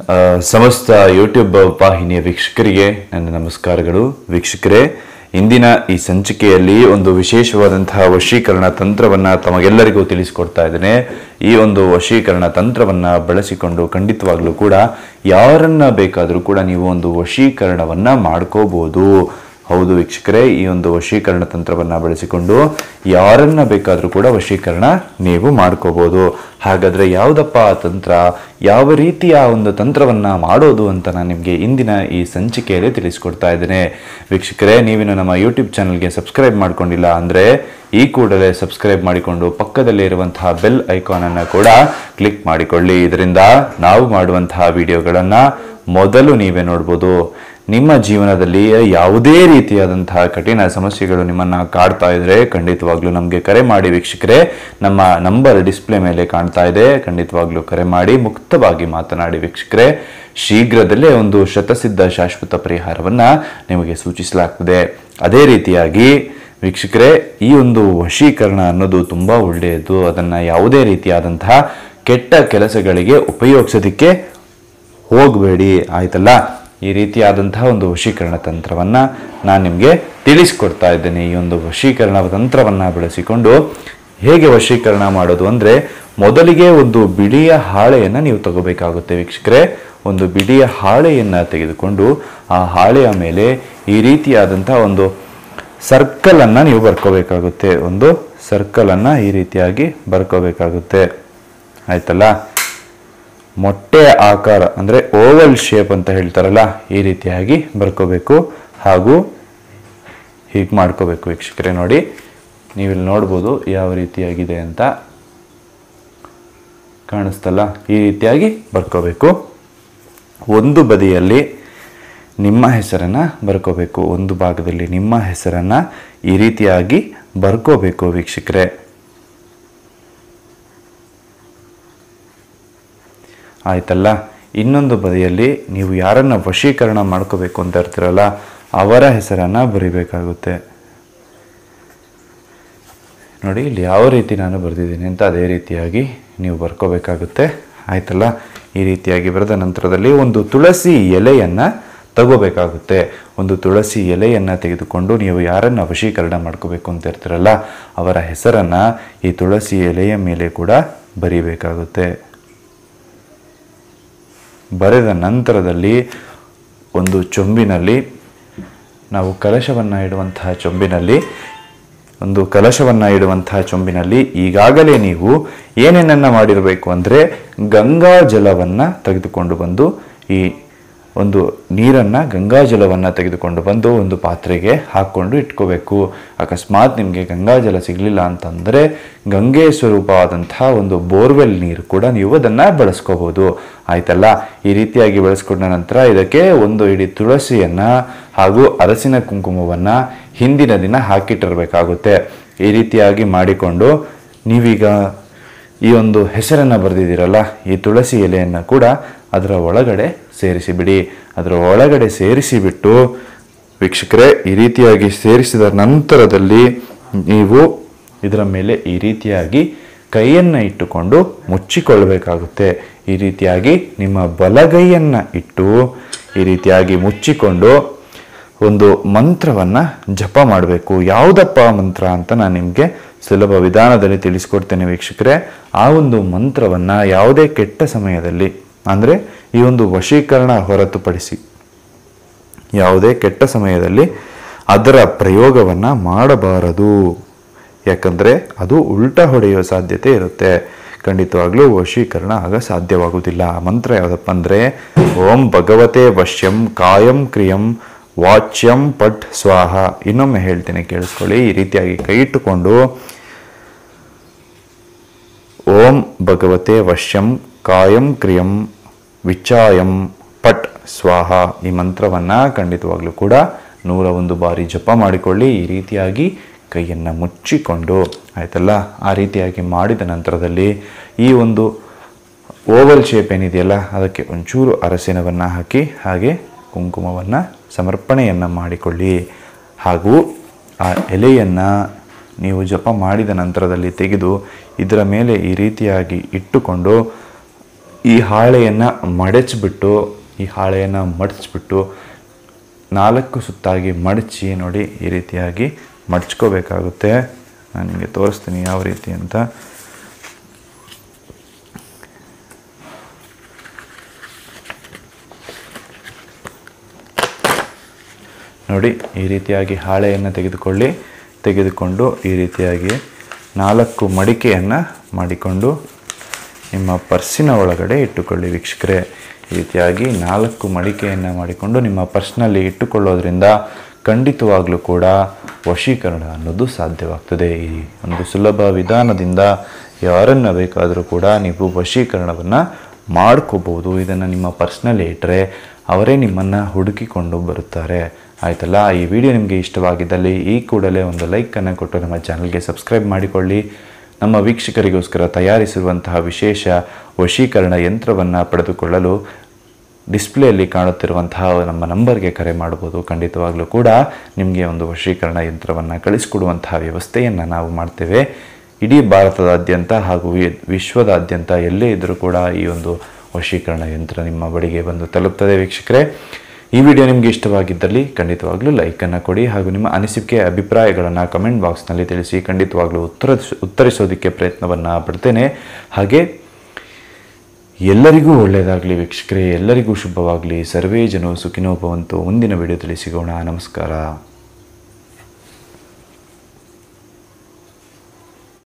ಆ, ಸಮಸ್ತ ಯೂಟ್ಯೂಬ್ ವಾಹಿನಿಯ ವೀಕ್ಷಕರಿಗೆ ನನ್ನ ನಮಸ್ಕಾರಗಳು ವೀಕ್ಷಕರೇ ಇಂದಿನ ಈ ಸಂಚಿಕೆಯಲ್ಲಿ ಒಂದು ವಿಶೇಷವಾದಂತಹ ವಶೀಕರಣ ತಂತ್ರವನ್ನ ತಮಗೆಲ್ಲರಿಗೂ ತಿಳಿಸಿಕೊಡ್ತಾ ಇದ್ದೇನೆ ಈ ಒಂದು ವಶೀಕರಣ ತಂತ್ರವನ್ನ ಬಳಸಿಕೊಂಡು ಖಂಡಿತವಾಗ್ಲೂ ಕೂಡ ಯಾರನ್ನ ಬೇಕಾದರೂ ಕೂಡ ನೀವು ಒಂದು ವಶೀಕರಣವನ್ನ ಮಾಡ್ಕೋಬಹುದು ಹೌದು ವೀಕ್ಷಕರೇ ಈ ಒಂದು ವಶೀಕರಣ ತಂತ್ರವನ್ನ ಬಳಸಿಕೊಂಡು ಯಾರನ್ನ ಬೇಕಾದರೂ ಕೂಡ ವಶೀಕರಣ ನೀವು ಮಾಡ್ಕೋಬಹುದು ಹಾಗಾದ್ರೆ ಯಾವುದಪ್ಪ ಆ ತಂತ್ರ ಯಾವ ರೀತಿಯ ಒಂದು ತಂತ್ರವನ್ನ ಮಾಡೋದು ಅಂತ ನಾನು ನಿಮಗೆ ಇಂದಿನ ಈ ಸಂಚಿಕೆಯಲ್ಲಿ ತಿಳಿಸ್ಕೊಡ್ತಾ ಇದ್ದೇನೆ ವೀಕ್ಷಕರೇ ನೀವಿನ್ನು ನಮ್ಮ ಯೂಟ್ಯೂಬ್ ಚಾನಲ್ಗೆ ಸಬ್ಸ್ಕ್ರೈಬ್ ಮಾಡ್ಕೊಂಡಿಲ್ಲ ಅಂದ್ರೆ ಈ ಕೂಡಲೇ ಸಬ್ಸ್ಕ್ರೈಬ್ ಮಾಡಿಕೊಂಡು ಪಕ್ಕದಲ್ಲಿ ಇರುವಂತಹ ಬೆಲ್ ಐಕಾನ್ ಅನ್ನ ಕೂಡ ಕ್ಲಿಕ್ ಮಾಡಿಕೊಳ್ಳಿ ಇದರಿಂದ ನಾವು ಮಾಡುವಂತಹ ವಿಡಿಯೋಗಳನ್ನ ಮೊದಲು ನೀವೇ ನೋಡ್ಬೋದು ನಿಮ್ಮ ಜೀವನದಲ್ಲಿ ಯಾವುದೇ ರೀತಿಯಾದಂತಹ ಕಠಿಣ ಸಮಸ್ಯೆಗಳು ನಿಮ್ಮನ್ನ ಕಾಡ್ತಾ ಇದ್ರೆ ಖಂಡಿತವಾಗ್ಲೂ ನಮಗೆ ಕರೆ ಮಾಡಿ ವೀಕ್ಷಕರೇ ನಮ್ಮ ನಂಬರ್ ಡಿಸ್ಪ್ಲೇ ಮೇಲೆ ಕಾಣ್ತಾ ಇದೆ ಖಂಡಿತವಾಗ್ಲೂ ಕರೆ ಮಾಡಿ ಮುಕ್ತವಾಗಿ ಮಾತನಾಡಿ ವೀಕ್ಷಕರೇ ಶೀಘ್ರದಲ್ಲೇ ಒಂದು ಶತಸಿದ್ಧ ಶಾಶ್ವತ ಪರಿಹಾರವನ್ನ ನಿಮಗೆ ಸೂಚಿಸಲಾಗ್ತದೆ ಅದೇ ರೀತಿಯಾಗಿ ವೀಕ್ಷಕರೇ ಈ ಒಂದು ವಶೀಕರಣ ಅನ್ನೋದು ತುಂಬಾ ಒಳ್ಳೆಯದು ಅದನ್ನ ಯಾವುದೇ ರೀತಿಯಾದಂತಹ ಕೆಟ್ಟ ಕೆಲಸಗಳಿಗೆ ಉಪಯೋಗಿಸೋದಕ್ಕೆ ಹೋಗಬೇಡಿ ಆಯ್ತಲ್ಲ ಈ ರೀತಿಯಾದಂತಹ ಒಂದು ವಶೀಕರಣ ತಂತ್ರವನ್ನ ನಾನು ನಿಮಗೆ ತಿಳಿಸ್ಕೊಡ್ತಾ ಇದ್ದೇನೆ ಈ ಒಂದು ವಶೀಕರಣ ತಂತ್ರವನ್ನ ಬಳಸಿಕೊಂಡು ಹೇಗೆ ವಶೀಕರಣ ಮಾಡೋದು ಅಂದ್ರೆ ಮೊದಲಿಗೆ ಒಂದು ಬಿಳಿಯ ಹಾಳೆಯನ್ನ ನೀವು ತಗೋಬೇಕಾಗುತ್ತೆ ವೀಕ್ಷಕರೇ ಒಂದು ಬಿಳಿಯ ಹಾಳೆಯನ್ನ ತೆಗೆದುಕೊಂಡು ಆ ಹಾಳೆಯ ಮೇಲೆ ಈ ರೀತಿಯಾದಂತಹ ಒಂದು ಸರ್ಕಲ್ ಅನ್ನ ನೀವು ಬರ್ಕೋಬೇಕಾಗುತ್ತೆ ಒಂದು ಸರ್ಕಲ್ ಅನ್ನ ಈ ರೀತಿಯಾಗಿ ಬರ್ಕೋಬೇಕಾಗುತ್ತೆ ಆಯ್ತಲ್ಲ ಮೊಟ್ಟೆ ಆಕಾರ ಅಂದರೆ ಓವಲ್ ಶೇಪ್ ಅಂತ ಹೇಳ್ತಾರಲ್ಲ ಈ ರೀತಿಯಾಗಿ ಬರ್ಕೋಬೇಕು ಹಾಗೂ ಹೀಗೆ ಮಾಡ್ಕೋಬೇಕು ವೀಕ್ಷಕರೇ ನೋಡಿ ನೀವಿಲ್ಲಿ ನೋಡ್ಬೋದು ಯಾವ ರೀತಿಯಾಗಿದೆ ಅಂತ ಕಾಣಿಸ್ತಲ್ಲ ಈ ರೀತಿಯಾಗಿ ಬರ್ಕೋಬೇಕು ಒಂದು ಬದಿಯಲ್ಲಿ ನಿಮ್ಮ ಹೆಸರನ್ನ ಬರ್ಕೋಬೇಕು ಒಂದು ಭಾಗದಲ್ಲಿ ನಿಮ್ಮ ಹೆಸರನ್ನ ಈ ರೀತಿಯಾಗಿ ಬರ್ಕೋಬೇಕು ವೀಕ್ಷಕರೇ ಆಯ್ತಲ್ಲ ಇನ್ನೊಂದು ಬದಿಯಲ್ಲಿ ನೀವು ಯಾರನ್ನ ವಶೀಕರಣ ಮಾಡ್ಕೋಬೇಕು ಅಂತ ಇರ್ತೀರಲ್ಲ ಅವರ ಹೆಸರನ್ನ ಬರಿಬೇಕಾಗುತ್ತೆ ನೋಡಿ ಇಲ್ಲಿ ಯಾವ ರೀತಿ ನಾನು ಬರೆದಿದ್ದೀನಿ ಅಂತ ಅದೇ ರೀತಿಯಾಗಿ ನೀವು ಬರ್ಕೋಬೇಕಾಗುತ್ತೆ ಆಯ್ತಲ್ಲ ಈ ರೀತಿಯಾಗಿ ಬರೆದ ನಂತರದಲ್ಲಿ ಒಂದು ತುಳಸಿ ಎಲೆಯನ್ನ ತಗೋಬೇಕಾಗುತ್ತೆ ಒಂದು ತುಳಸಿ ಎಲೆಯನ್ನ ತೆಗೆದುಕೊಂಡು ನೀವು ಯಾರನ್ನ ವಶೀಕರಣ ಮಾಡ್ಕೋಬೇಕು ಅಂತ ಇರ್ತೀರಲ್ಲ ಅವರ ಹೆಸರನ್ನ ಈ ತುಳಸಿ ಎಲೆಯ ಮೇಲೆ ಕೂಡ ಬರಿಬೇಕಾಗುತ್ತೆ ಬರೆದ ನಂತರದಲ್ಲಿ ಒಂದು ಚೊಂಬಿನಲ್ಲಿ ನಾವು ಕಲಶವನ್ನು ಇಡುವಂತಹ ಚೊಂಬಿನಲ್ಲಿ ಒಂದು ಕಲಶವನ್ನು ಇಡುವಂತಹ ಚೊಂಬಿನಲ್ಲಿ ಈಗಾಗಲೇ ನೀವು ಏನೇನನ್ನ ಮಾಡಿರಬೇಕು ಅಂದರೆ ಗಂಗಾ ಜಲವನ್ನು ತೆಗೆದುಕೊಂಡು ಬಂದು ಈ ಒಂದು ನೀರನ್ನು ಗಂಗಾ ಜಲವನ್ನು ತೆಗೆದುಕೊಂಡು ಬಂದು ಒಂದು ಪಾತ್ರೆಗೆ ಹಾಕ್ಕೊಂಡು ಇಟ್ಕೋಬೇಕು ಅಕಸ್ಮಾತ್ ನಿಮಗೆ ಗಂಗಾ ಜಲ ಸಿಗಲಿಲ್ಲ ಅಂತಂದರೆ ಗಂಗೆ ಸ್ವರೂಪವಾದಂತಹ ಒಂದು ಬೋರ್ವೆಲ್ ನೀರು ಕೂಡ ನೀವು ಅದನ್ನು ಬಳಸ್ಕೋಬೋದು ಆಯ್ತಲ್ಲ ಈ ರೀತಿಯಾಗಿ ಬಳಸ್ಕೊಂಡ ನಂತರ ಇದಕ್ಕೆ ಒಂದು ಇಡೀ ತುಳಸಿಯನ್ನು ಹಾಗೂ ಅರಸಿನ ಕುಂಕುಮವನ್ನು ಹಿಂದಿನ ದಿನ ಹಾಕಿಟ್ಟಿರಬೇಕಾಗುತ್ತೆ ಈ ರೀತಿಯಾಗಿ ಮಾಡಿಕೊಂಡು ನೀವೀಗ ಈ ಒಂದು ಹೆಸರನ್ನು ಬರೆದಿದ್ದೀರಲ್ಲ ಈ ತುಳಸಿ ಎಲೆಯನ್ನು ಕೂಡ ಅದರ ಒಳಗಡೆ ಸೇರಿಸಿಬಿಡಿ ಅದರ ಒಳಗಡೆ ಸೇರಿಸಿಬಿಟ್ಟು ವೀಕ್ಷಕರೇ ಈ ರೀತಿಯಾಗಿ ಸೇರಿಸಿದ ನಂತರದಲ್ಲಿ ನೀವು ಇದರ ಮೇಲೆ ಈ ರೀತಿಯಾಗಿ ಕೈಯನ್ನು ಇಟ್ಟುಕೊಂಡು ಮುಚ್ಚಿಕೊಳ್ಳಬೇಕಾಗುತ್ತೆ ಈ ರೀತಿಯಾಗಿ ನಿಮ್ಮ ಬಲಗೈಯನ್ನು ಇಟ್ಟು ಈ ರೀತಿಯಾಗಿ ಮುಚ್ಚಿಕೊಂಡು ಒಂದು ಮಂತ್ರವನ್ನು ಜಪ ಮಾಡಬೇಕು ಯಾವುದಪ್ಪ ಮಂತ್ರ ಅಂತ ನಾನು ನಿಮಗೆ ಸುಲಭ ವಿಧಾನದಲ್ಲಿ ತಿಳಿಸ್ಕೊಡ್ತೇನೆ ವೀಕ್ಷಕರೇ ಆ ಒಂದು ಮಂತ್ರವನ್ನು ಯಾವುದೇ ಕೆಟ್ಟ ಸಮಯದಲ್ಲಿ ಅಂದರೆ ಈ ಒಂದು ವಶೀಕರಣ ಹೊರತುಪಡಿಸಿ ಯಾವುದೇ ಕೆಟ್ಟ ಸಮಯದಲ್ಲಿ ಅದರ ಪ್ರಯೋಗವನ್ನು ಮಾಡಬಾರದು ಯಾಕಂದರೆ ಅದು ಉಲ್ಟಾ ಹೊಡೆಯುವ ಸಾಧ್ಯತೆ ಇರುತ್ತೆ ಖಂಡಿತವಾಗ್ಲೂ ವಶೀಕರಣ ಆಗ ಸಾಧ್ಯವಾಗುವುದಿಲ್ಲ ಆ ಮಂತ್ರ ಯಾವುದಪ್ಪ ಅಂದರೆ ಓಂ ಭಗವತೆ ವಶ್ಯಂ ಕಾಯಂ ಕ್ರಿಯಂ ವಾಚ್ಯಂ ಪಟ್ ಸ್ವಾಹ ಇನ್ನೊಮ್ಮೆ ಹೇಳ್ತೇನೆ ಕೇಳಿಸ್ಕೊಳ್ಳಿ ಈ ರೀತಿಯಾಗಿ ಕೈ ಇಟ್ಟುಕೊಂಡು ಓಂ ಭಗವತೆ ವಶ್ಯಂ ಕಾಯಂ ಕ್ರಿಯಂ ವಿಚಾಯಂ ಪಟ್ ಸ್ವಾಹ ಈ ಮಂತ್ರವನ್ನು ಖಂಡಿತವಾಗ್ಲೂ ಕೂಡ ನೂರ ಒಂದು ಬಾರಿ ಜಪ ಮಾಡಿಕೊಳ್ಳಿ ಈ ರೀತಿಯಾಗಿ ಕೈಯನ್ನು ಮುಚ್ಚಿಕೊಂಡು ಆಯ್ತಲ್ಲ ಆ ರೀತಿಯಾಗಿ ಮಾಡಿದ ನಂತರದಲ್ಲಿ ಈ ಒಂದು ಓವಲ್ ಶೇಪ್ ಏನಿದೆಯಲ್ಲ ಅದಕ್ಕೆ ಒಂಚೂರು ಅರಸಿನವನ್ನು ಹಾಕಿ ಹಾಗೆ ಕುಂಕುಮವನ್ನು ಸಮರ್ಪಣೆಯನ್ನು ಮಾಡಿಕೊಳ್ಳಿ ಹಾಗೂ ಆ ಎಲೆಯನ್ನು ನೀವು ಜಪ ಮಾಡಿದ ನಂತರದಲ್ಲಿ ತೆಗೆದು ಇದರ ಮೇಲೆ ಈ ರೀತಿಯಾಗಿ ಇಟ್ಟುಕೊಂಡು ಈ ಈ ಹಾಳೆಯನ್ನು ಮಡಚಿಬಿಟ್ಟು ಈ ಹಾಳೆಯನ್ನು ಮಡಚಿಬಿಟ್ಟು ನಾಲ್ಕು ಸುತ್ತಾಗಿ ಮಡಚಿ ನೋಡಿ ಈ ರೀತಿಯಾಗಿ ಮಡ್ಚ್ಕೋಬೇಕಾಗುತ್ತೆ ನಾನು ನಿಮಗೆ ತೋರಿಸ್ತೀನಿ ಯಾವ ರೀತಿ ಅಂತ ನೋಡಿ ಈ ರೀತಿಯಾಗಿ ಹಾಳೆಯನ್ನು ತೆಗೆದುಕೊಳ್ಳಿ ತೆಗೆದುಕೊಂಡು ಈ ರೀತಿಯಾಗಿ ನಾಲ್ಕು ಮಡಿಕೆಯನ್ನು ಮಾಡಿಕೊಂಡು ನಿಮ್ಮ ಪರ್ಸಿನ ಒಳಗಡೆ ಇಟ್ಟುಕೊಳ್ಳಿ ವೀಕ್ಷಕರೇ ಈ ರೀತಿಯಾಗಿ ನಾಲ್ಕು ಮಡಿಕೆಯನ್ನು ಮಾಡಿಕೊಂಡು ನಿಮ್ಮ ಪರ್ಸ್ನಲ್ಲಿ ಇಟ್ಟುಕೊಳ್ಳೋದ್ರಿಂದ ಖಂಡಿತವಾಗಲೂ ಕೂಡ ವಶೀಕರಣ ಅನ್ನೋದು ಸಾಧ್ಯವಾಗ್ತದೆ ಈ ಒಂದು ಸುಲಭ ವಿಧಾನದಿಂದ ಯಾರನ್ನು ಬೇಕಾದರೂ ಕೂಡ ನೀವು ವಶೀಕರಣವನ್ನು ಮಾಡ್ಕೋಬೋದು ಇದನ್ನು ನಿಮ್ಮ ಪರ್ಸ್ನಲ್ಲಿ ಇಟ್ಟರೆ ಅವರೇ ನಿಮ್ಮನ್ನು ಹುಡುಕಿಕೊಂಡು ಬರುತ್ತಾರೆ ಆಯ್ತಲ್ಲ ಈ ವಿಡಿಯೋ ನಿಮಗೆ ಇಷ್ಟವಾಗಿದ್ದಲ್ಲಿ ಈ ಕೂಡಲೇ ಒಂದು ಲೈಕನ್ನು ಕೊಟ್ಟು ನಮ್ಮ ಚಾನಲ್ಗೆ ಸಬ್ಸ್ಕ್ರೈಬ್ ಮಾಡಿಕೊಳ್ಳಿ ನಮ್ಮ ವೀಕ್ಷಕರಿಗೋಸ್ಕರ ತಯಾರಿಸಿರುವಂತಹ ವಿಶೇಷ ವಶೀಕರಣ ಯಂತ್ರವನ್ನು ಪಡೆದುಕೊಳ್ಳಲು ಡಿಸ್ಪ್ಲೇಯಲ್ಲಿ ಕಾಣುತ್ತಿರುವಂತಹ ನಮ್ಮ ನಂಬರ್ಗೆ ಕರೆ ಮಾಡ್ಬೋದು ಖಂಡಿತವಾಗ್ಲೂ ಕೂಡ ನಿಮಗೆ ಒಂದು ವಶೀಕರಣ ಯಂತ್ರವನ್ನು ಕಳಿಸಿಕೊಡುವಂತಹ ವ್ಯವಸ್ಥೆಯನ್ನು ನಾವು ಮಾಡ್ತೇವೆ ಇಡೀ ಭಾರತದಾದ್ಯಂತ ಹಾಗೂ ವಿ- ವಿಶ್ವದಾದ್ಯಂತ ಎಲ್ಲೇ ಇದ್ದರೂ ಕೂಡ ಈ ಒಂದು ವಶೀಕರಣ ಯಂತ್ರ ನಿಮ್ಮ ಬಳಿಗೆ ಬಂದು ತಲುಪ್ತದೆ ವೀಕ್ಷಕರೇ ಈ ವಿಡಿಯೋ ನಿಮಗೆ ಇಷ್ಟವಾಗಿದ್ದಲ್ಲಿ ಖಂಡಿತವಾಗ್ಲೂ ಲೈಕನ್ನು ಕೊಡಿ ಹಾಗೂ ನಿಮ್ಮ ಅನಿಸಿಕೆ ಅಭಿಪ್ರಾಯಗಳನ್ನು ಕಮೆಂಟ್ ಬಾಕ್ಸ್ನಲ್ಲಿ ತಿಳಿಸಿ ಖಂಡಿತವಾಗ್ಲೂ ಉತ್ತರ ಉತ್ತರಿಸೋದಕ್ಕೆ ಪ್ರಯತ್ನವನ್ನು ಪಡ್ತೇನೆ ಹಾಗೆ ಎಲ್ಲರಿಗೂ ಒಳ್ಳೆಯದಾಗಲಿ ವೀಕ್ಷಕರೇ ಎಲ್ಲರಿಗೂ ಶುಭವಾಗಲಿ ಸರ್ವೇ ಜನ ಸುಖಿನೋ ಭವಂತು ಮುಂದಿನ ವಿಡಿಯೋದಲ್ಲಿ ಸಿಗೋಣ ನಮಸ್ಕಾರ